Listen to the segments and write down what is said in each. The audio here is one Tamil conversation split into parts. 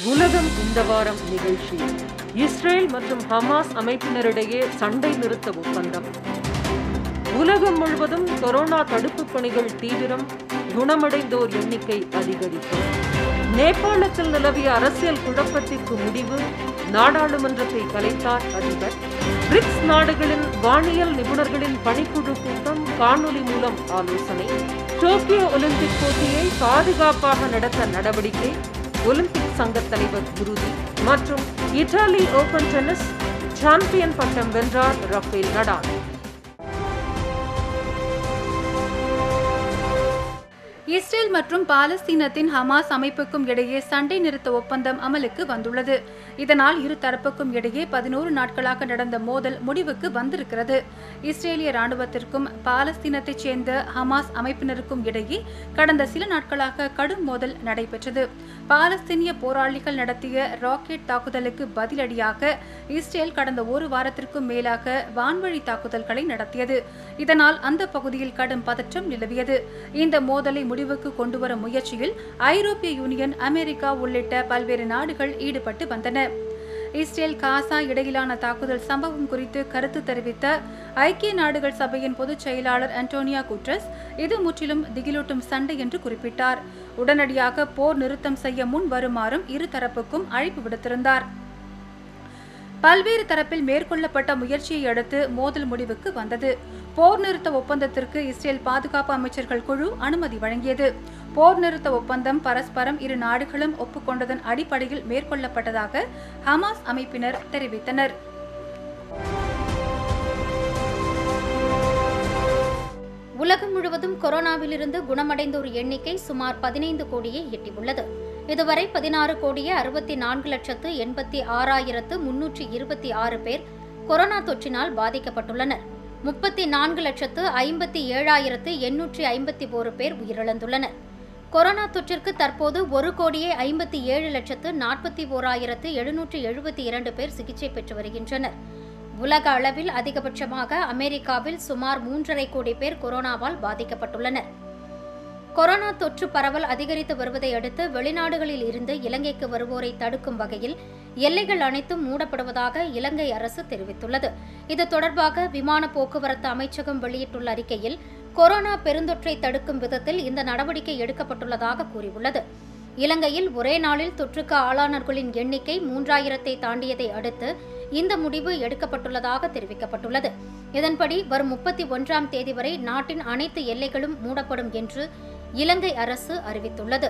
உலகம் இந்த வாரம் நிகழ்ச்சி இஸ்ரேல் மற்றும் ஹமாஸ் அமைப்பினரிடையே சண்டை நிறுத்த ஒப்பந்தம் உலகம் முழுவதும் கொரோனா தடுப்பு பணிகள் தீவிரம் குணமடைந்தோர் எண்ணிக்கை அதிகரிப்பு நேபாளத்தில் நிலவிய அரசியல் குழப்பத்திற்கு முடிவு நாடாளுமன்றத்தை கலைத்தார் அதிபர் பிரிக்ஸ் நாடுகளின் வானியல் நிபுணர்களின் பணிக்குழு கூட்டம் காணொலி மூலம் ஆலோசனை டோக்கியோ ஒலிம்பிக் போட்டியை பாதுகாப்பாக நடத்த நடவடிக்கை ஒலிம்பிக் சங்க தலைவர் குருதி மற்றும் இத்தாலி ஓபன் டென்னிஸ் சாம்பியன் பட்டம் வென்றார் ரஃபேல் நடால் இஸ்ரேல் மற்றும் பாலஸ்தீனத்தின் ஹமாஸ் அமைப்புக்கும் இடையே சண்டை நிறுத்த ஒப்பந்தம் அமலுக்கு வந்துள்ளது இதனால் இரு தரப்புக்கும் இடையே பதினோரு நாட்களாக நடந்த மோதல் முடிவுக்கு வந்திருக்கிறது இஸ்ரேலிய ராணுவத்திற்கும் பாலஸ்தீனத்தைச் சேர்ந்த ஹமாஸ் அமைப்பினருக்கும் இடையே கடந்த சில நாட்களாக கடும் மோதல் நடைபெற்றது பாலஸ்தீனிய போராளிகள் நடத்திய ராக்கெட் தாக்குதலுக்கு பதிலடியாக இஸ்ரேல் கடந்த ஒரு வாரத்திற்கும் மேலாக வான்வழி தாக்குதல்களை நடத்தியது இதனால் அந்த பகுதியில் கடும் பதற்றம் நிலவியது இந்த மோதலை முடிவுக்கு கொண்டுவரும் முயற்சியில் ஐரோப்பிய யூனியன் அமெரிக்கா உள்ளிட்ட பல்வேறு நாடுகள் ஈடுபட்டு வந்தன இஸ்ரேல் காசா இடையிலான தாக்குதல் சம்பவம் குறித்து கருத்து தெரிவித்த ஐக்கிய நாடுகள் சபையின் பொதுச் செயலாளர் அன்டோனியா குட்ரஸ் இது முற்றிலும் திகிலூட்டும் சண்டை என்று குறிப்பிட்டார் உடனடியாக போர் நிறுத்தம் செய்ய முன் வருமாறும் இரு தரப்புக்கும் அழைப்பு விடுத்திருந்தார் பல்வேறு தரப்பில் மேற்கொள்ளப்பட்ட முயற்சியை அடுத்து மோதல் முடிவுக்கு வந்தது போர் நிறுத்த ஒப்பந்தத்திற்கு இஸ்ரேல் பாதுகாப்பு அமைச்சர்கள் குழு அனுமதி வழங்கியது போர் நிறுத்த ஒப்பந்தம் பரஸ்பரம் இரு நாடுகளும் ஒப்புக்கொண்டதன் அடிப்படையில் மேற்கொள்ளப்பட்டதாக ஹமாஸ் அமைப்பினர் தெரிவித்தனர் உலகம் முழுவதும் கொரோனாவிலிருந்து குணமடைந்தோர் எண்ணிக்கை சுமார் பதினைந்து கோடியை எட்டியுள்ளது இதுவரை பதினாறு கோடியே அறுபத்தி நான்கு லட்சத்து எண்பத்தி ஆறாயிரத்து முன்னூற்றி இருபத்தி ஆறு பேர் கொரோனா தொற்றினால் பாதிக்கப்பட்டுள்ளனர் முப்பத்தி நான்கு லட்சத்து ஐம்பத்தி ஏழாயிரத்து எண்ணூற்றி ஐம்பத்தி ஓரு பேர் உயிரிழந்துள்ளனர் கொரோனா தொற்றிற்கு தற்போது ஒரு கோடியே ஐம்பத்தி ஏழு லட்சத்து நாற்பத்தி ஓராயிரத்து எழுநூற்றி எழுபத்தி இரண்டு பேர் சிகிச்சை பெற்று வருகின்றனர் உலக அளவில் அதிகபட்சமாக அமெரிக்காவில் சுமார் மூன்றரை கோடி பேர் கொரோனாவால் பாதிக்கப்பட்டுள்ளனர் கொரோனா தொற்று பரவல் அதிகரித்து வருவதை அடுத்து வெளிநாடுகளில் இருந்து இலங்கைக்கு வருவோரை தடுக்கும் வகையில் எல்லைகள் அனைத்தும் மூடப்படுவதாக இலங்கை அரசு தெரிவித்துள்ளது இது தொடர்பாக விமான போக்குவரத்து அமைச்சகம் வெளியிட்டுள்ள அறிக்கையில் கொரோனா பெருந்தொற்றை தடுக்கும் விதத்தில் இந்த நடவடிக்கை எடுக்கப்பட்டுள்ளதாக கூறியுள்ளது இலங்கையில் ஒரே நாளில் தொற்றுக்கு ஆளானவர்களின் எண்ணிக்கை மூன்றாயிரத்தை தாண்டியதை அடுத்து இந்த முடிவு எடுக்கப்பட்டுள்ளதாக தெரிவிக்கப்பட்டுள்ளது இதன்படி வரும் முப்பத்தி ஒன்றாம் தேதி வரை நாட்டின் அனைத்து எல்லைகளும் மூடப்படும் என்று இலங்கை அரசு அறிவித்துள்ளது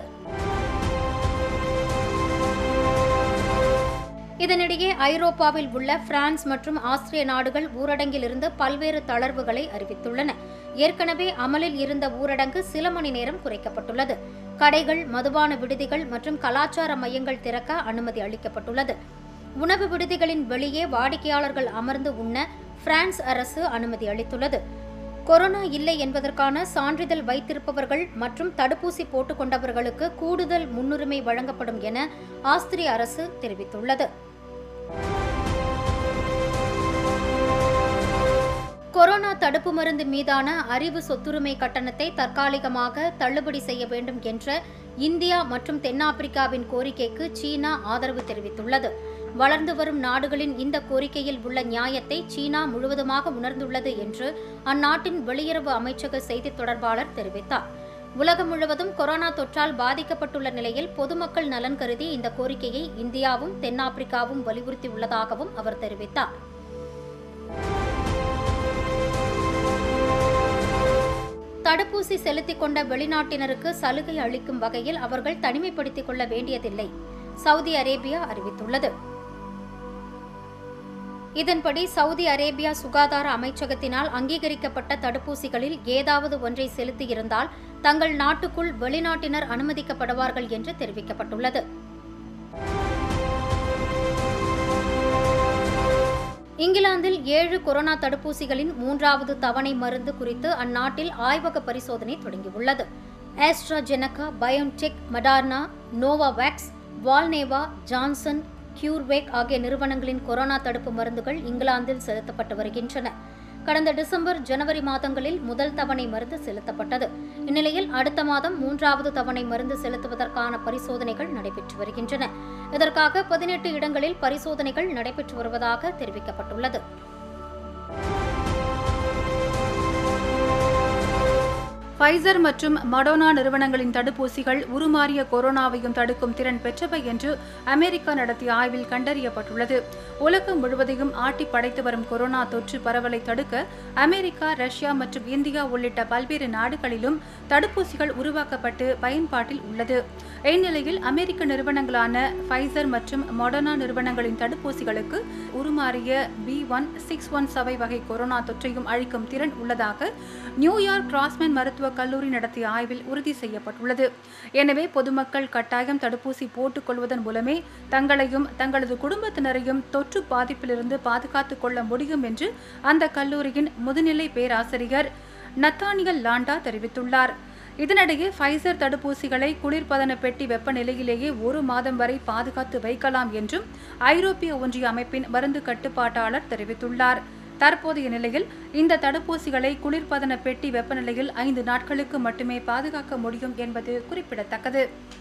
இதனிடையே ஐரோப்பாவில் உள்ள பிரான்ஸ் மற்றும் ஆஸ்திரிய நாடுகள் ஊரடங்கிலிருந்து பல்வேறு தளர்வுகளை அறிவித்துள்ளன ஏற்கனவே அமலில் இருந்த ஊரடங்கு சில மணி நேரம் குறைக்கப்பட்டுள்ளது கடைகள் மதுபான விடுதிகள் மற்றும் கலாச்சார மையங்கள் திறக்க அனுமதி அளிக்கப்பட்டுள்ளது உணவு விடுதிகளின் வெளியே வாடிக்கையாளர்கள் அமர்ந்து உண்ண பிரான்ஸ் அரசு அனுமதி அளித்துள்ளது கொரோனா இல்லை என்பதற்கான சான்றிதழ் வைத்திருப்பவர்கள் மற்றும் தடுப்பூசி போட்டுக் கொண்டவர்களுக்கு கூடுதல் முன்னுரிமை வழங்கப்படும் என ஆஸ்திரிய அரசு தெரிவித்துள்ளது கொரோனா தடுப்பு மருந்து மீதான அறிவு சொத்துரிமை கட்டணத்தை தற்காலிகமாக தள்ளுபடி செய்ய வேண்டும் என்ற இந்தியா மற்றும் தென்னாப்பிரிக்காவின் கோரிக்கைக்கு சீனா ஆதரவு தெரிவித்துள்ளது வளர்ந்து வரும் நாடுகளின் இந்த கோரிக்கையில் உள்ள நியாயத்தை சீனா முழுவதுமாக உணர்ந்துள்ளது என்று அந்நாட்டின் வெளியுறவு அமைச்சக செய்தித் தொடர்பாளர் தெரிவித்தார் உலகம் முழுவதும் கொரோனா தொற்றால் பாதிக்கப்பட்டுள்ள நிலையில் பொதுமக்கள் நலன் கருதி இந்த கோரிக்கையை இந்தியாவும் தென்னாப்பிரிக்காவும் வலியுறுத்தியுள்ளதாகவும் அவர் தெரிவித்தார் தடுப்பூசி செலுத்திக் கொண்ட வெளிநாட்டினருக்கு சலுகை அளிக்கும் வகையில் அவர்கள் தனிமைப்படுத்திக் கொள்ள வேண்டியதில்லை சவுதி அரேபியா அறிவித்துள்ளது இதன்படி சவுதி அரேபியா சுகாதார அமைச்சகத்தினால் அங்கீகரிக்கப்பட்ட தடுப்பூசிகளில் ஏதாவது ஒன்றை செலுத்தியிருந்தால் தங்கள் நாட்டுக்குள் வெளிநாட்டினர் அனுமதிக்கப்படுவார்கள் என்று தெரிவிக்கப்பட்டுள்ளது இங்கிலாந்தில் ஏழு கொரோனா தடுப்பூசிகளின் மூன்றாவது தவணை மருந்து குறித்து அந்நாட்டில் ஆய்வக பரிசோதனை தொடங்கியுள்ளது AstraZeneca BioNTech Moderna Novavax Valneva Johnson CureVac ஆகிய நிறுவனங்களின் கொரோனா தடுப்பு மருந்துகள் இங்கிலாந்தில் செலுத்தப்பட்டு வருகின்றன கடந்த டிசம்பர் ஜனவரி மாதங்களில் முதல் தவணை மருந்து செலுத்தப்பட்டது இந்நிலையில் அடுத்த மாதம் மூன்றாவது தவணை மருந்து செலுத்துவதற்கான பரிசோதனைகள் நடைபெற்று வருகின்றன இதற்காக பதினெட்டு இடங்களில் பரிசோதனைகள் நடைபெற்று வருவதாக தெரிவிக்கப்பட்டுள்ளது ஃபைசர் மற்றும் மடோனா நிறுவனங்களின் தடுப்பூசிகள் உருமாறிய கொரோனாவையும் தடுக்கும் திறன் பெற்றவை என்று அமெரிக்கா நடத்திய ஆய்வில் கண்டறியப்பட்டுள்ளது உலகம் முழுவதையும் ஆட்டி படைத்து வரும் கொரோனா தொற்று பரவலை தடுக்க அமெரிக்கா ரஷ்யா மற்றும் இந்தியா உள்ளிட்ட பல்வேறு நாடுகளிலும் தடுப்பூசிகள் உருவாக்கப்பட்டு பயன்பாட்டில் உள்ளது இந்நிலையில் அமெரிக்க நிறுவனங்களான ஃபைசர் மற்றும் மொடர்னா நிறுவனங்களின் தடுப்பூசிகளுக்கு உருமாறிய பி ஒன் சிக்ஸ் ஒன் சவை வகை கொரோனா தொற்றையும் அழிக்கும் திறன் உள்ளதாக நியூயார்க் கிராஸ்மேன் மருத்துவ கல்லூரி நடத்திய ஆய்வில் உறுதி செய்யப்பட்டுள்ளது எனவே பொதுமக்கள் கட்டாயம் தடுப்பூசி போட்டுக் கொள்வதன் மூலமே தங்களையும் தங்களது குடும்பத்தினரையும் தொற்று பாதிப்பிலிருந்து பாதுகாத்துக் கொள்ள முடியும் என்று அந்த கல்லூரியின் முதுநிலை பேராசிரியர் நத்தானியல் லாண்டா தெரிவித்துள்ளார் இதனிடையே ஃபைசர் தடுப்பூசிகளை குளிர்பதன பெட்டி வெப்பநிலையிலேயே ஒரு மாதம் வரை பாதுகாத்து வைக்கலாம் என்றும் ஐரோப்பிய ஒன்றிய அமைப்பின் மருந்து கட்டுப்பாட்டாளர் தெரிவித்துள்ளார் தற்போதைய நிலையில் இந்த தடுப்பூசிகளை குளிர்பதன பெட்டி வெப்பநிலையில் ஐந்து நாட்களுக்கு மட்டுமே பாதுகாக்க முடியும் என்பது குறிப்பிடத்தக்கது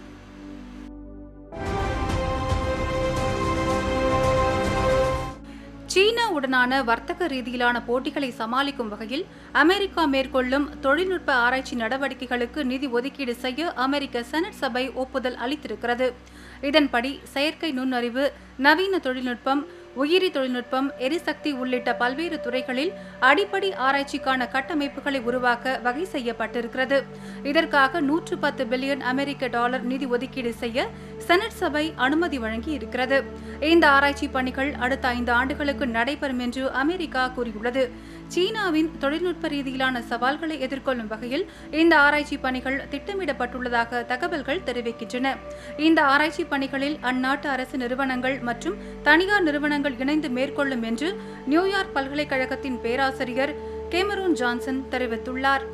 சீனாவுடனான வர்த்தக ரீதியிலான போட்டிகளை சமாளிக்கும் வகையில் அமெரிக்கா மேற்கொள்ளும் தொழில்நுட்ப ஆராய்ச்சி நடவடிக்கைகளுக்கு நிதி ஒதுக்கீடு செய்ய அமெரிக்க செனட் சபை ஒப்புதல் அளித்திருக்கிறது இதன்படி செயற்கை நுண்ணறிவு நவீன தொழில்நுட்பம் உயிரி தொழில்நுட்பம் எரிசக்தி உள்ளிட்ட பல்வேறு துறைகளில் அடிப்படை ஆராய்ச்சிக்கான கட்டமைப்புகளை உருவாக்க வகை செய்யப்பட்டிருக்கிறது இதற்காக நூற்று பத்து பில்லியன் அமெரிக்க டாலர் நிதி ஒதுக்கீடு செய்ய செனட் சபை அனுமதி வழங்கி இருக்கிறது இந்த ஆராய்ச்சி பணிகள் அடுத்த ஐந்து ஆண்டுகளுக்கு நடைபெறும் என்று அமெரிக்கா கூறியுள்ளது சீனாவின் தொழில்நுட்ப ரீதியிலான சவால்களை எதிர்கொள்ளும் வகையில் இந்த ஆராய்ச்சி பணிகள் திட்டமிடப்பட்டுள்ளதாக தகவல்கள் தெரிவிக்கின்றன இந்த ஆராய்ச்சி பணிகளில் அந்நாட்டு அரசு நிறுவனங்கள் மற்றும் தனியார் நிறுவனங்கள் இணைந்து மேற்கொள்ளும் என்று நியூயார்க் பல்கலைக்கழகத்தின் பேராசிரியர் கேமரூன் ஜான்சன் தெரிவித்துள்ளார்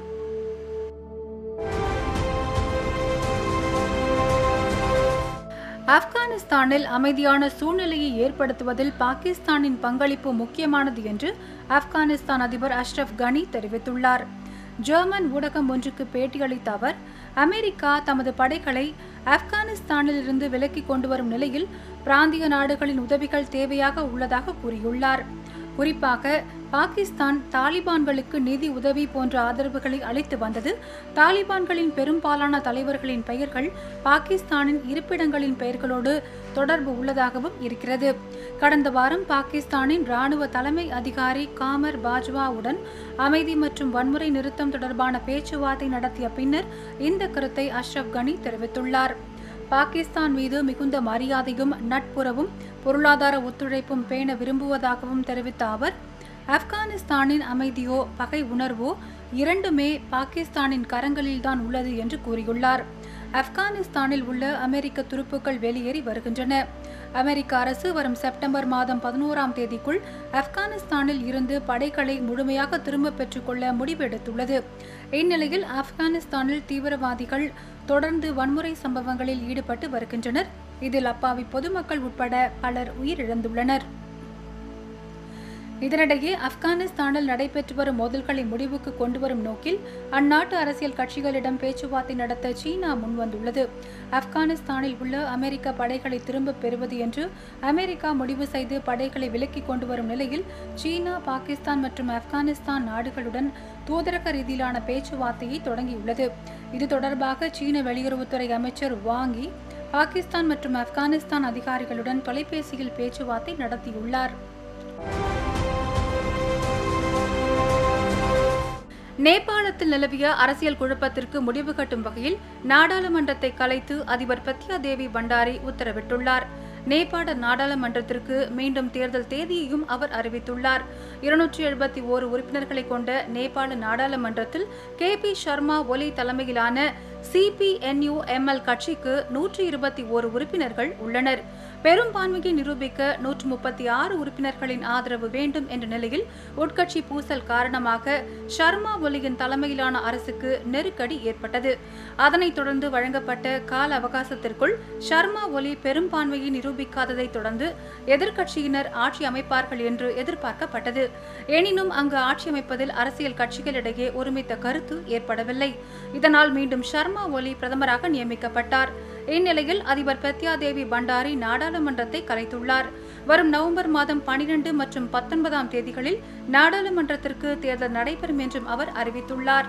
ஆப்கானிஸ்தானில் அமைதியான சூழ்நிலையை ஏற்படுத்துவதில் பாகிஸ்தானின் பங்களிப்பு முக்கியமானது என்று ஆப்கானிஸ்தான் அதிபர் அஷ்ரப் கனி தெரிவித்துள்ளார் ஜெர்மன் ஊடகம் ஒன்றுக்கு பேட்டியளித்த அவர் அமெரிக்கா தமது படைகளை ஆப்கானிஸ்தானில் இருந்து விலக்கிக் கொண்டு வரும் நிலையில் பிராந்திய நாடுகளின் உதவிகள் தேவையாக உள்ளதாக கூறியுள்ளார் குறிப்பாக பாகிஸ்தான் தாலிபான்களுக்கு நிதி உதவி போன்ற ஆதரவுகளை அளித்து வந்தது தாலிபான்களின் பெரும்பாலான தலைவர்களின் பெயர்கள் பாகிஸ்தானின் இருப்பிடங்களின் பெயர்களோடு தொடர்பு உள்ளதாகவும் இருக்கிறது கடந்த வாரம் பாகிஸ்தானின் ராணுவ தலைமை அதிகாரி காமர் பாஜ்வாவுடன் அமைதி மற்றும் வன்முறை நிறுத்தம் தொடர்பான பேச்சுவார்த்தை நடத்திய பின்னர் இந்த கருத்தை அஷ்ரப் கனி தெரிவித்துள்ளார் பாகிஸ்தான் மீது மிகுந்த மரியாதையும் நட்புறவும் பொருளாதார ஒத்துழைப்பும் பேண விரும்புவதாகவும் தெரிவித்த அவர் ஆப்கானிஸ்தானின் அமைதியோ பகை உணர்வோ இரண்டுமே பாகிஸ்தானின் கரங்களில்தான் உள்ளது என்று கூறியுள்ளார் ஆப்கானிஸ்தானில் உள்ள அமெரிக்க துருப்புக்கள் வெளியேறி வருகின்றன அமெரிக்க அரசு வரும் செப்டம்பர் மாதம் பதினோராம் தேதிக்குள் ஆப்கானிஸ்தானில் இருந்து படைகளை முழுமையாக திரும்ப பெற்றுக்கொள்ள முடிவெடுத்துள்ளது இந்நிலையில் ஆப்கானிஸ்தானில் தீவிரவாதிகள் தொடர்ந்து வன்முறை சம்பவங்களில் ஈடுபட்டு வருகின்றனர் இதில் அப்பாவி பொதுமக்கள் உட்பட பலர் உயிரிழந்துள்ளனர் இதனிடையே ஆப்கானிஸ்தானில் நடைபெற்று வரும் மோதல்களை முடிவுக்கு கொண்டு வரும் நோக்கில் அந்நாட்டு அரசியல் கட்சிகளிடம் பேச்சுவார்த்தை நடத்த சீனா முன்வந்துள்ளது ஆப்கானிஸ்தானில் உள்ள அமெரிக்க படைகளை திரும்பப் பெறுவது என்று அமெரிக்கா முடிவு செய்து படைகளை விலக்கிக் கொண்டு வரும் நிலையில் சீனா பாகிஸ்தான் மற்றும் ஆப்கானிஸ்தான் நாடுகளுடன் தூதரக ரீதியிலான பேச்சுவார்த்தையை தொடங்கியுள்ளது இது தொடர்பாக சீன வெளியுறவுத்துறை அமைச்சர் வாங்கி பாகிஸ்தான் மற்றும் ஆப்கானிஸ்தான் அதிகாரிகளுடன் தொலைபேசியில் பேச்சுவார்த்தை நடத்தியுள்ளார் நேபாளத்தில் நிலவிய அரசியல் குழப்பத்திற்கு முடிவு கட்டும் வகையில் நாடாளுமன்றத்தை கலைத்து அதிபர் பிரத்யா தேவி பண்டாரி உத்தரவிட்டுள்ளார் நேபாள நாடாளுமன்றத்திற்கு மீண்டும் தேர்தல் தேதியையும் அவர் அறிவித்துள்ளார் இருநூற்றி எழுபத்தி ஓரு உறுப்பினர்களை கொண்ட நேபாள நாடாளுமன்றத்தில் கே பி சர்மா ஒலி தலைமையிலான சிபிஎன்யூ எம்எல் கட்சிக்கு நூற்றி இருபத்தி ஓரு உறுப்பினர்கள் உள்ளனர் பெரும்பான்மையை நிரூபிக்க நூற்று முப்பத்தி ஆறு உறுப்பினர்களின் ஆதரவு வேண்டும் என்ற நிலையில் உட்கட்சி பூசல் காரணமாக ஷர்மா ஒலியின் தலைமையிலான அரசுக்கு நெருக்கடி ஏற்பட்டது அதனைத் தொடர்ந்து வழங்கப்பட்ட கால அவகாசத்திற்குள் ஷர்மா ஒலி பெரும்பான்மையை நிரூபிக்காததை தொடர்ந்து எதிர்க்கட்சியினர் ஆட்சி அமைப்பார்கள் என்று எதிர்பார்க்கப்பட்டது எனினும் அங்கு ஆட்சி அமைப்பதில் அரசியல் கட்சிகளிடையே ஒருமித்த கருத்து ஏற்படவில்லை இதனால் மீண்டும் ஷர்மா ஒலி பிரதமராக நியமிக்கப்பட்டார் இந்நிலையில் அதிபர் பிரத்யா தேவி பண்டாரி நாடாளுமன்றத்தை கலைத்துள்ளார் வரும் நவம்பர் மாதம் பனிரெண்டு மற்றும் பத்தொன்பதாம் தேதிகளில் நாடாளுமன்றத்திற்கு தேர்தல் நடைபெறும் என்றும் அவர் அறிவித்துள்ளார்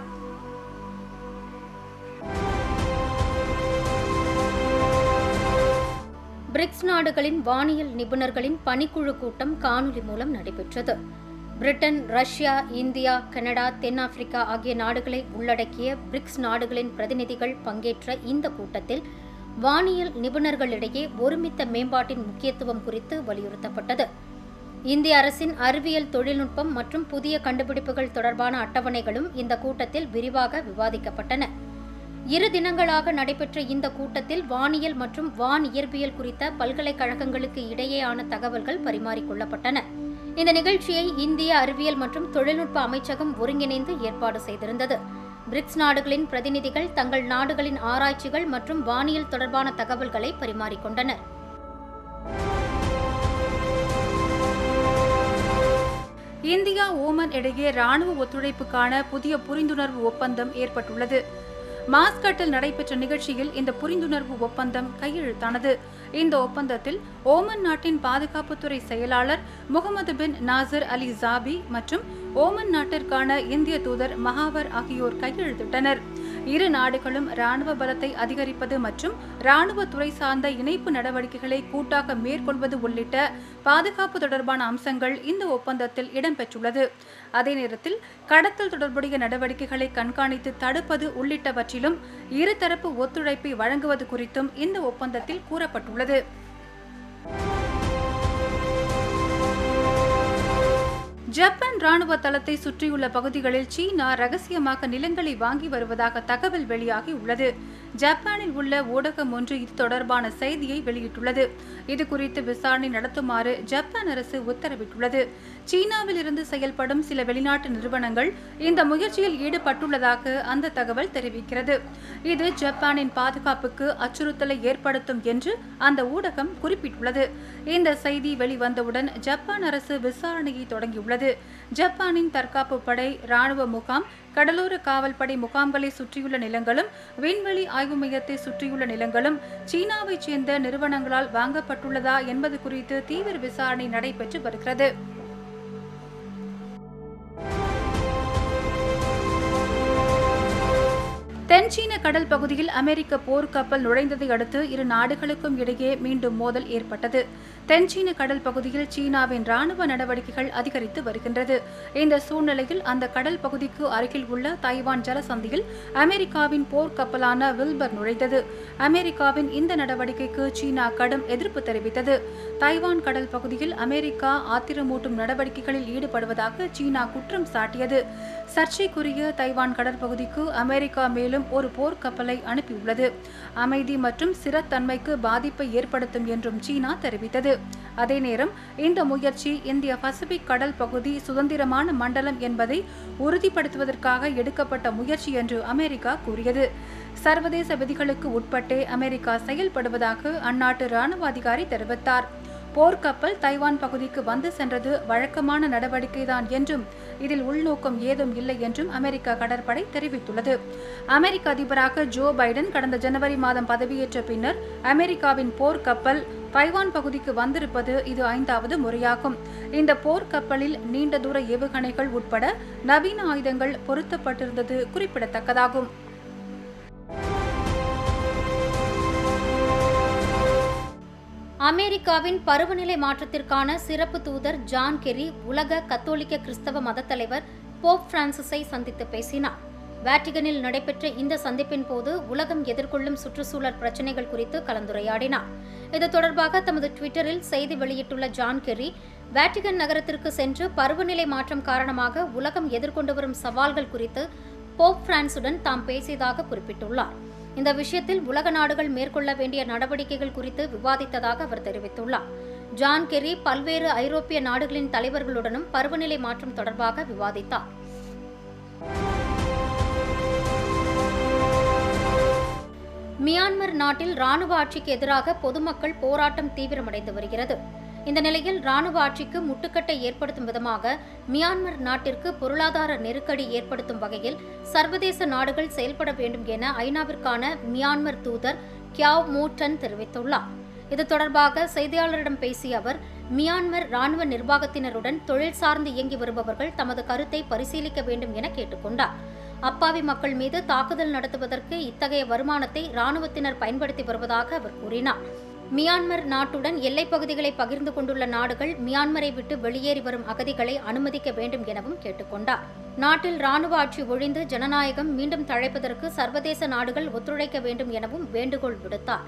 பிரிக்ஸ் நாடுகளின் வானியல் நிபுணர்களின் பணிக்குழு கூட்டம் காணொலி மூலம் நடைபெற்றது பிரிட்டன் ரஷ்யா இந்தியா கனடா தென்னாப்பிரிக்கா ஆகிய நாடுகளை உள்ளடக்கிய பிரிக்ஸ் நாடுகளின் பிரதிநிதிகள் பங்கேற்ற இந்த கூட்டத்தில் வானியல் நிபுணர்களிடையே ஒருமித்த மேம்பாட்டின் முக்கியத்துவம் குறித்து வலியுறுத்தப்பட்டது இந்திய அரசின் அறிவியல் தொழில்நுட்பம் மற்றும் புதிய கண்டுபிடிப்புகள் தொடர்பான அட்டவணைகளும் இந்த கூட்டத்தில் விரிவாக விவாதிக்கப்பட்டன இரு தினங்களாக நடைபெற்ற இந்த கூட்டத்தில் வானியல் மற்றும் வான் இயற்பியல் குறித்த பல்கலைக்கழகங்களுக்கு இடையேயான தகவல்கள் பரிமாறிக்கொள்ளப்பட்டன இந்த நிகழ்ச்சியை இந்திய அறிவியல் மற்றும் தொழில்நுட்ப அமைச்சகம் ஒருங்கிணைந்து ஏற்பாடு செய்திருந்தது பிரிக்ஸ் நாடுகளின் பிரதிநிதிகள் தங்கள் நாடுகளின் ஆராய்ச்சிகள் மற்றும் வானியல் தொடர்பான தகவல்களை பரிமாறிக்கொண்டனர் இந்தியா ஓமன் இடையே ராணுவ ஒத்துழைப்புக்கான புதிய புரிந்துணர்வு ஒப்பந்தம் ஏற்பட்டுள்ளது மாஸ்கட்டில் நடைபெற்ற நிகழ்ச்சியில் இந்த புரிந்துணர்வு ஒப்பந்தம் கையெழுத்தானது இந்த ஒப்பந்தத்தில் ஓமன் நாட்டின் பாதுகாப்புத்துறை செயலாளர் Mohammed bin Nasser Ali Zabi மற்றும் ஓமன் நாட்டிற்கான இந்திய தூதர் மகாவர் ஆகியோர் கையெழுத்திட்டனர் இரு நாடுகளும் ராணுவ பலத்தை அதிகரிப்பது மற்றும் ராணுவ துறை சார்ந்த இணைப்பு நடவடிக்கைகளை கூட்டாக மேற்கொள்வது உள்ளிட்ட பாதுகாப்பு தொடர்பான அம்சங்கள் இந்த ஒப்பந்தத்தில் இடம்பெற்றுள்ளது அதே நேரத்தில் கடத்தல் தொடர்புடைய நடவடிக்கைகளை கண்காணித்து தடுப்பது உள்ளிட்டவற்றிலும் இருதரப்பு ஒத்துழைப்பை வழங்குவது குறித்தும் இந்த ஒப்பந்தத்தில் கூறப்பட்டுள்ளது ஜப்பான் ராணுவ தளத்தை சுற்றியுள்ள பகுதிகளில் சீனா ரகசியமாக நிலங்களை வாங்கி வருவதாக தகவல் வெளியாகி உள்ளது ஜப்பானில் உள்ள ஊடகம் ஒன்று இது தொடர்பான செய்தியை வெளியிட்டுள்ளது இது குறித்து விசாரணை நடத்துமாறு ஜப்பான் அரசு உத்தரவிட்டுள்ளது சீனாவில் இருந்து செயல்படும் சில வெளிநாட்டு நிறுவனங்கள் இந்த முயற்சியில் ஈடுபட்டுள்ளதாக அந்த தகவல் தெரிவிக்கிறது இது ஜப்பானின் பாதுகாப்புக்கு அச்சுறுத்தலை ஏற்படுத்தும் என்று அந்த ஊடகம் குறிப்பிட்டுள்ளது இந்த செய்தி வெளிவந்தவுடன் ஜப்பான் அரசு விசாரணையை தொடங்கியுள்ளது ஜப்பானின் தற்காப்பு படை ராணுவ முகாம் கடலோர காவல்படை முகாம்களை சுற்றியுள்ள நிலங்களும் விண்வெளி ஆய்வு மையத்தை சுற்றியுள்ள நிலங்களும் சீனாவைச் சேர்ந்த நிறுவனங்களால் வாங்கப்பட்டுள்ளதா என்பது குறித்து தீவிர விசாரணை நடைபெற்று வருகிறது தென்சீன கடல் பகுதியில் அமெரிக்க போர்க்கப்பல் நுழைந்ததை அடுத்து இரு நாடுகளுக்கும் இடையே மீண்டும் மோதல் ஏற்பட்டது தென்சீன கடல் பகுதியில் சீனாவின் ராணுவ நடவடிக்கைகள் அதிகரித்து வருகின்றது இந்த சூழ்நிலையில் அந்த கடல் பகுதிக்கு அருகில் உள்ள தைவான் ஜலசந்தியில் அமெரிக்காவின் போர்க்கப்பலான வில்பர் நுழைந்தது அமெரிக்காவின் இந்த நடவடிக்கைக்கு சீனா கடும் எதிர்ப்பு தெரிவித்தது தைவான் கடல் பகுதியில் அமெரிக்கா ஆத்திரமூட்டும் நடவடிக்கைகளில் ஈடுபடுவதாக சீனா குற்றம் சாட்டியது சர்ச்சைக்குரிய தைவான் கடற்பகுதிக்கு அமெரிக்கா மேலும் ஒரு போர்க்கப்பலை அனுப்பியுள்ளது அமைதி மற்றும் ஸ்திரத்தன்மைக்கு பாதிப்பை ஏற்படுத்தும் என்றும் சீனா தெரிவித்தது அதே நேரம் இந்த முயற்சி இந்திய பசிபிக் கடல் பகுதி சுதந்திரமான மண்டலம் என்பதை உறுதிப்படுத்துவதற்காக எடுக்கப்பட்ட முயற்சி என்று அமெரிக்கா கூறியது சர்வதேச விதிகளுக்கு உட்பட்டே அமெரிக்கா செயல்படுவதாக அந்நாட்டு ராணுவ அதிகாரி தெரிவித்தார் போர்க்கப்பல் தைவான் பகுதிக்கு வந்து சென்றது வழக்கமான நடவடிக்கைதான் என்றும் இதில் உள்நோக்கம் ஏதும் இல்லை என்றும் அமெரிக்க கடற்படை தெரிவித்துள்ளது அமெரிக்க அதிபராக ஜோ பைடன் கடந்த ஜனவரி மாதம் பதவியேற்ற பின்னர் அமெரிக்காவின் போர்க்கப்பல் தைவான் பகுதிக்கு வந்திருப்பது இது ஐந்தாவது முறையாகும் இந்த போர்க்கப்பலில் நீண்ட தூர ஏவுகணைகள் உட்பட நவீன ஆயுதங்கள் பொருத்தப்பட்டிருந்தது குறிப்பிடத்தக்கதாகும் அமெரிக்காவின் பருவநிலை மாற்றத்திற்கான சிறப்பு தூதர் ஜான் கெரி உலக கத்தோலிக்க கிறிஸ்தவ மதத் தலைவர் போப் பிரான்சிஸை சந்தித்து பேசினார் வேட்டிகனில் நடைபெற்ற இந்த சந்திப்பின் போது உலகம் எதிர்கொள்ளும் சுற்றுச்சூழல் பிரச்சினைகள் குறித்து கலந்துரையாடினார் இது தொடர்பாக தமது ட்விட்டரில் செய்தி வெளியிட்டுள்ள ஜான் கெர்ரி வேட்டிகன் நகரத்திற்கு சென்று பருவநிலை மாற்றம் காரணமாக உலகம் எதிர்கொண்டு வரும் சவால்கள் குறித்து போப் பிரான்சுடன் தாம் பேசியதாக குறிப்பிட்டுள்ளார் இந்த விஷயத்தில் உலக நாடுகள் மேற்கொள்ள வேண்டிய நடவடிக்கைகள் குறித்து விவாதித்ததாக அவர் தெரிவித்துள்ளார் ஜான் கெர்ரி பல்வேறு ஐரோப்பிய நாடுகளின் தலைவர்களுடனும் பருவநிலை மாற்றம் தொடர்பாக விவாதித்தார் மியான்மர் நாட்டில் ராணுவ ஆட்சிக்கு எதிராக பொதுமக்கள் போராட்டம் தீவிரமடைந்து வருகிறது இந்த நிலையில் ராணுவ ஆட்சிக்கு முட்டுக்கட்டை ஏற்படுத்தும் விதமாக மியான்மர் நாட்டிற்கு பொருளாதார நெருக்கடி ஏற்படுத்தும் வகையில் சர்வதேச நாடுகள் செயல்பட வேண்டும் என ஐநாவிற்கான மியான்மர் தூதர் கியாவ் மூட்டன் தெரிவித்துள்ளார் இது தொடர்பாக செய்தியாளரிடம் பேசிய அவர் மியான்மர் ராணுவ நிர்வாகத்தினருடன் தொழில் சார்ந்து இயங்கி வருபவர்கள் தமது கருத்தை பரிசீலிக்க வேண்டும் என கேட்டுக்கொண்டார் அப்பாவி மக்கள் மீது தாக்குதல் நடத்துவதற்கு இத்தகைய வருமானத்தை ராணுவத்தினர் பயன்படுத்தி வருவதாக அவர் கூறினார் மியான்மர் நாட்டுடன் எல்லைப் பகுதிகளை பகிர்ந்து கொண்டுள்ள நாடுகள் மியான்மரை விட்டு வெளியேறி வரும் அகதிகளை அனுமதிக்க வேண்டும் எனவும் கேட்டுக்கொண்டார் நாட்டில் ராணுவ ஆட்சி ஒழிந்து ஜனநாயகம் மீண்டும் தழைப்பதற்கு சர்வதேச நாடுகள் ஒத்துழைக்க வேண்டும் எனவும் வேண்டுகோள் விடுத்தார்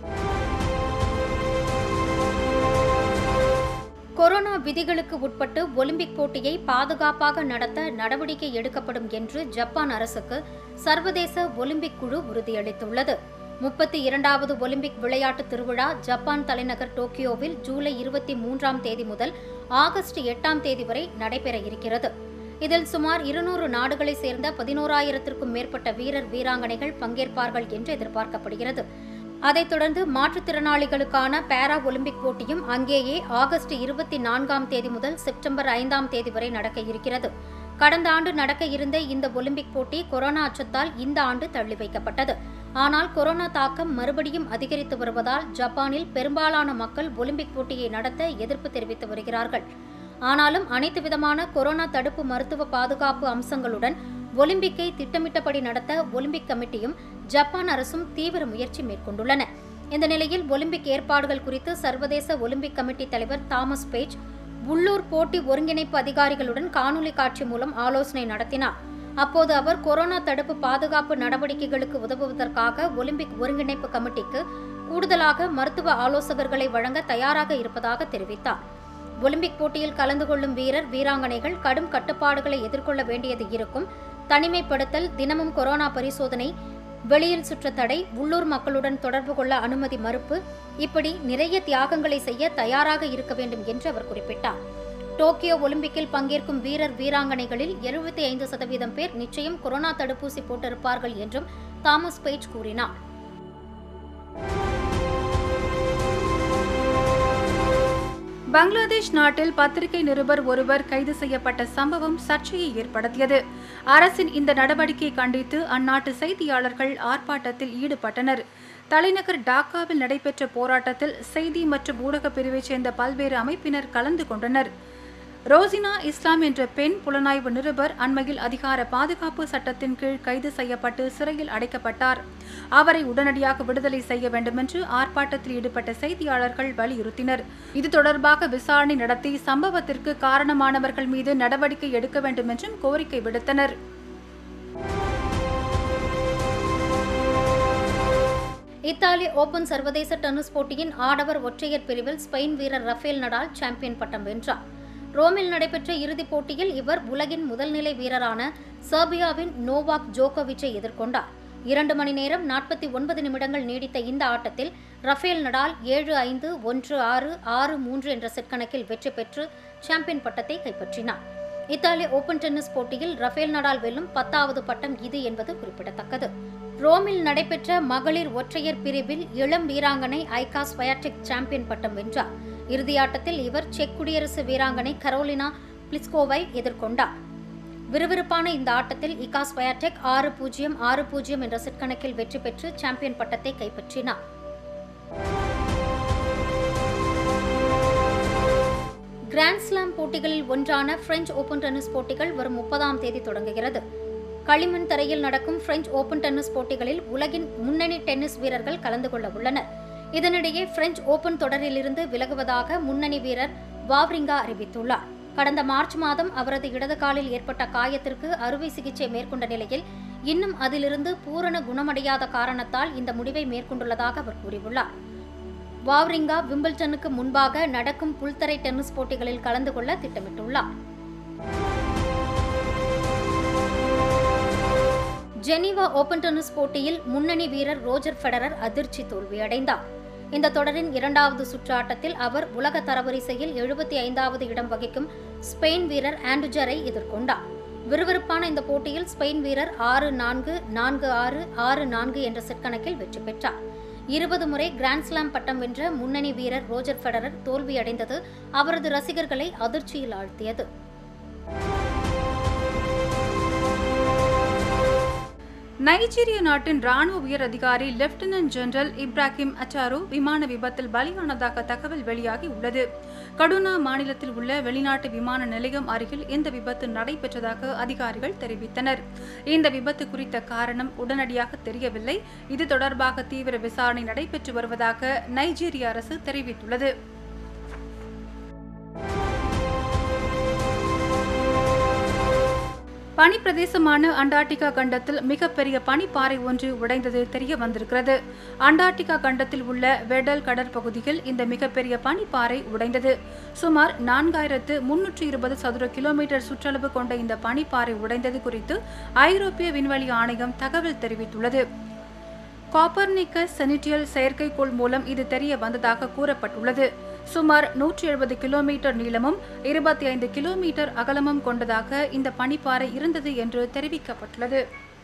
கொரோனா விதிகளுக்கு உட்பட்டு ஒலிம்பிக் போட்டியை பாதுகாப்பாக நடத்த நடவடிக்கை எடுக்கப்படும் என்று ஜப்பான் அரசுக்கு சர்வதேச ஒலிம்பிக் குழு உறுதியளித்துள்ளது முப்பத்தி இரண்டாவது ஒலிம்பிக் விளையாட்டு திருவிழா ஜப்பான் தலைநகர் டோக்கியோவில் ஜூலை இருபத்தி மூன்றாம் தேதி முதல் ஆகஸ்ட் எட்டாம் தேதி வரை நடைபெற இருக்கிறது இதில் சுமார் இருநூறு நாடுகளைச் சேர்ந்த பதினோராயிரத்திற்கும் மேற்பட்ட வீரர் வீராங்கனைகள் பங்கேற்பார்கள் என்று எதிர்பார்க்கப்படுகிறது அதைத் தொடர்ந்து மாற்றுத்திறனாளிகளுக்கான பாரா ஒலிம்பிக் போட்டியும் அங்கேயே ஆகஸ்ட் இருபத்தி நான்காம் தேதி முதல் செப்டம்பர் ஐந்தாம் தேதி வரை நடக்க இருக்கிறது கடந்த ஆண்டு நடக்க இருந்த இந்த ஒலிம்பிக் போட்டி கொரோனா அச்சத்தால் இந்த ஆண்டு தள்ளி வைக்கப்பட்டது ஆனால் கொரோனா தாக்கம் மறுபடியும் அதிகரித்து வருவதால் ஜப்பானில் பெரும்பாலான மக்கள் ஒலிம்பிக் போட்டியை நடத்த எதிர்ப்பு தெரிவித்து வருகிறார்கள் ஆனாலும் அனைத்து விதமான கொரோனா தடுப்பு மருத்துவ பாதுகாப்பு அம்சங்களுடன் ஒலிம்பிக்கை திட்டமிட்டபடி நடத்த ஒலிம்பிக் கமிட்டியும் ஜப்பான் அரசும் தீவிர முயற்சி மேற்கொண்டுள்ளன இந்த நிலையில் ஒலிம்பிக் ஏற்பாடுகள் குறித்து சர்வதேச ஒலிம்பிக் கமிட்டி தலைவர் தாமஸ் பேஜ் உள்ளூர் போட்டி ஒருங்கிணைப்பு அதிகாரிகளுடன் காணொலி காட்சி மூலம் ஆலோசனை நடத்தினார் அப்போது அவர் கொரோனா தடுப்பு பாதுகாப்பு நடவடிக்கைகளுக்கு உதவுவதற்காக ஒலிம்பிக் ஒருங்கிணைப்பு கமிட்டிக்கு கூடுதலாக மருத்துவ ஆலோசகர்களை வழங்க தயாராக இருப்பதாக தெரிவித்தார் ஒலிம்பிக் போட்டியில் கலந்து கொள்ளும் வீரர் வீராங்கனைகள் கடும் கட்டுப்பாடுகளை எதிர்கொள்ள வேண்டியது இருக்கும் தனிமைப்படுத்தல் தினமும் கொரோனா பரிசோதனை வெளியில் சுற்ற தடை உள்ளூர் மக்களுடன் தொடர்பு கொள்ள அனுமதி மறுப்பு இப்படி நிறைய தியாகங்களை செய்ய தயாராக இருக்க வேண்டும் என்று அவர் குறிப்பிட்டார் டோக்கியோ ஒலிம்பிக்கில் பங்கேற்கும் வீரர் வீராங்கனைகளில் எழுபத்தி ஐந்து சதவீதம் பேர் நிச்சயம் கொரோனா தடுப்பூசி போட்டிருப்பார்கள் என்றும் தாமஸ் பேஜ் கூறினார் பங்களாதேஷ் நாட்டில் பத்திரிகை நிருபர் ஒருவர் கைது செய்யப்பட்ட சம்பவம் சர்ச்சையை ஏற்படுத்தியது அரசின் இந்த நடவடிக்கையை கண்டித்து அந்நாட்டு செய்தியாளர்கள் ஆர்ப்பாட்டத்தில் ஈடுபட்டனர் தலைநகர் டாக்காவில் நடைபெற்ற போராட்டத்தில் செய்தி மற்றும் ஊடகப் பிரிவைச் சேர்ந்த பல்வேறு அமைப்பினர் கலந்து கொண்டனர் ரோசினா இஸ்லாம் என்ற பெண் புலனாய்வு நிருபர் அண்மையில் அதிகார பாதுகாப்பு சட்டத்தின் கீழ் கைது செய்யப்பட்டு சிறையில் அடைக்கப்பட்டார் அவரை உடனடியாக விடுதலை செய்ய வேண்டுமென்று ஆர்ப்பாட்டத்தில் ஈடுபட்ட செய்தியாளர்கள் வலியுறுத்தினர் இது தொடர்பாக விசாரணை நடத்தி சம்பவத்திற்கு காரணமானவர்கள் மீது நடவடிக்கை எடுக்க வேண்டும் என்றும் கோரிக்கை விடுத்தனர் இத்தாலி ஓபன் சர்வதேச டென்னிஸ் போட்டியின் ஆடவர் ஒற்றையர் பிரிவில் ஸ்பெயின் வீரர் ரஃபேல் நடால் சாம்பியன் பட்டம் வென்றார் ரோமில் நடைபெற்ற இறுதிப் போட்டியில் இவர் உலகின் முதல்நிலை வீரரான செர்பியாவின் நோவாக் ஜோகோவிச்சை எதிர்கொண்டார் இரண்டு மணி நேரம் நாற்பத்தி ஒன்பது நிமிடங்கள் நீடித்த இந்த ஆட்டத்தில் ரஃபேல் நடால் ஏழு ஐந்து ஒன்று ஆறு ஆறு மூன்று என்ற செட் கணக்கில் வெற்றி பெற்று சாம்பியன் பட்டத்தை கைப்பற்றினார் இத்தாலி ஓபன் டென்னிஸ் போட்டியில் ரஃபேல் நடால் வெல்லும் பத்தாவது பட்டம் இது என்பது குறிப்பிடத்தக்கது ரோமில் நடைபெற்ற மகளிர் ஒற்றையர் பிரிவில் இளம் வீராங்கனை ஐகா ஸ்வயாட்டிக் சாம்பியன் பட்டம் வென்றார் இறுதியாட்டத்தில் இவர் செக் குடியரசு வீராங்கனை கரோலினா பிளிஸ்கோவை எதிர்கொண்டார் விறுவிறுப்பான இந்த ஆட்டத்தில் இகா ஸ்வயாடெக் ஆறு பூஜ்ஜியம் ஆறு பூஜ்ஜியம் என்ற செட் கணக்கில் வெற்றி பெற்று சாம்பியன் பட்டத்தை கைப்பற்றினார் கிராண்ட்ஸ்லாம் போட்டிகளில் ஒன்றான பிரெஞ்சு ஓபன் டென்னிஸ் போட்டிகள் வரும் முப்பதாம் தேதி தொடங்குகிறது களிமண் தரையில் நடக்கும் பிரெஞ்சு ஓபன் டென்னிஸ் போட்டிகளில் உலகின் முன்னணி டென்னிஸ் வீரர்கள் கலந்து கொள்ள உள்ளனர் இதனிடையே பிரெஞ்சு ஓபன் தொடரிலிருந்து விலகுவதாக முன்னணி வீரர் வாவ்ரிங்கா அறிவித்துள்ளார் கடந்த மார்ச் மாதம் அவரது இடது காலில் ஏற்பட்ட காயத்திற்கு அறுவை சிகிச்சை மேற்கொண்ட நிலையில் இன்னும் அதிலிருந்து பூரண குணமடையாத காரணத்தால் இந்த முடிவை மேற்கொண்டுள்ளதாக அவர் கூறியுள்ளார் வாவ்ரிங்கா விம்பிள்டனுக்கு முன்பாக நடக்கும் புல்தரை டென்னிஸ் போட்டிகளில் கலந்து கொள்ள திட்டமிட்டுள்ளார் ஜெனீவா ஓபன் டென்னிஸ் போட்டியில் முன்னணி வீரர் ரோஜர் ஃபெடரர் அதிர்ச்சி தோல்வியடைந்தார் இந்த தொடரின் இரண்டாவது சுற்று ஆட்டத்தில் அவர் உலக தரவரிசையில் எழுபத்தி ஐந்தாவது இடம் வகிக்கும் ஸ்பெயின் வீரர் ஆண்டுஜரை எதிர்கொண்டார் விறுவிறுப்பான இந்த போட்டியில் ஸ்பெயின் வீரர் ஆறு நான்கு நான்கு ஆறு ஆறு நான்கு என்ற செட் கணக்கில் வெற்றி பெற்றார் இருபது முறை கிராண்ட்ஸ்லாம் பட்டம் வென்ற முன்னணி வீரர் ரோஜர் ஃபெடரர் தோல்வியடைந்தது அவரது ரசிகர்களை அதிர்ச்சியில் ஆழ்த்தியது நைஜீரிய நாட்டின் ராணுவ உயர் அதிகாரி லெப்டினன்ட் ஜெனரல் இப்ராஹிம் அச்சாரு விமான விபத்தில் பலியானதாக தகவல் வெளியாகி உள்ளது கடுனா மாநிலத்தில் உள்ள வெளிநாட்டு விமான நிலையம் அருகில் இந்த விபத்து நடைபெற்றதாக அதிகாரிகள் தெரிவித்தனர் இந்த விபத்து குறித்த காரணம் உடனடியாக தெரியவில்லை இது தொடர்பாக தீவிர விசாரணை நடைபெற்று வருவதாக நைஜீரிய அரசு தெரிவித்துள்ளது பனிப்பிரதேசமான அண்டார்டிகா கண்டத்தில் மிகப்பெரிய பனிப்பாறை ஒன்று உடைந்தது தெரிய வந்திருக்கிறது அண்டார்டிகா கண்டத்தில் உள்ள வெடல் கடற்பகுதியில் இந்த மிகப்பெரிய பனிப்பாறை உடைந்தது சுமார் நான்காயிரத்து முன்னூற்றி இருபது சதுர கிலோமீட்டர் சுற்றளவு கொண்ட இந்த பனிப்பாறை உடைந்தது குறித்து ஐரோப்பிய விண்வெளி ஆணையம் தகவல் தெரிவித்துள்ளது காப்பர்னிக்கஸ் செனிட்டியல் செயற்கைக்கோள் மூலம் இது தெரிய வந்ததாக கூறப்பட்டுள்ளது சுமார் நூற்றி எழுபது கிலோமீட்டர் நீளமும் இருபத்தி ஐந்து கிலோமீட்டர் அகலமும் கொண்டதாக இந்த பனிப்பாறை இருந்தது என்று தெரிவிக்கப்பட்டுள்ளது